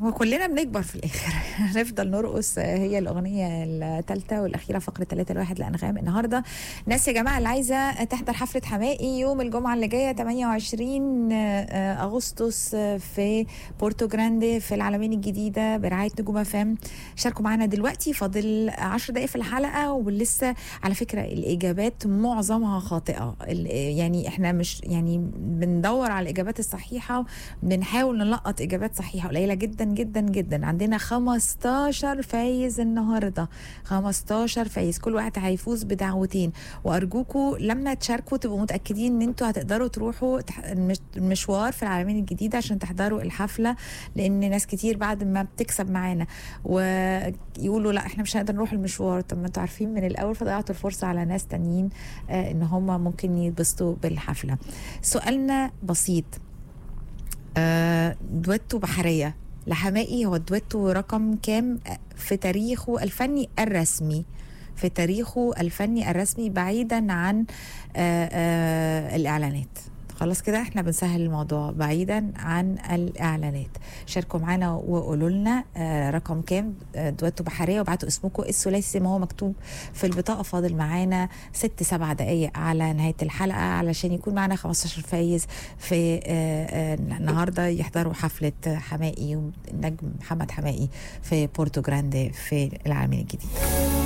وكلنا بنكبر في الاخر هنفضل نرقص هي الاغنيه الثالثه والاخيره فقره 3 لواحد لانغام النهارده ناس يا جماعه اللي عايزه تحضر حفله حمائي يوم الجمعه اللي جايه 28 اغسطس في بورتو جراندي في العلمين الجديده برعايه نجوم فام شاركوا معانا دلوقتي فاضل 10 دقائق في الحلقه ولسه على فكره الاجابات معظمها خاطئه يعني احنا مش يعني بندور على الاجابات الصحيحه بنحاول نلقط اجابات صحيحه قليله جدا جدا جدا عندنا 15 فايز النهارده 15 فايز كل واحد هيفوز بدعوتين وارجوكم لما تشاركوا تبقوا متاكدين ان انتوا هتقدروا تروحوا المشوار في العالمين الجديده عشان تحضروا الحفله لان ناس كتير بعد ما بتكسب معانا ويقولوا لا احنا مش هنقدر نروح المشوار طب ما انتوا عارفين من الاول فضيعتوا الفرصه على ناس تانيين آه ان هم ممكن يتبسطوا بالحفله سؤالنا بسيط آه دويتو بحريه لحمائي هو الدويتو رقم كام في تاريخه الفني الرسمي في تاريخه الفني الرسمي بعيدا عن آآ آآ الاعلانات خلاص كده احنا بنسهل الموضوع بعيدا عن الاعلانات شاركوا معانا وقولوا لنا رقم كام دويتو بحريه وابعتوا اسمكم الثلاثي زي ما هو مكتوب في البطاقه فاضل معانا ست سبع دقائق على نهايه الحلقه علشان يكون معانا 15 فايز في النهارده يحضروا حفله حمائي النجم محمد حمائي في بورتو جراندي في العالمين الجديد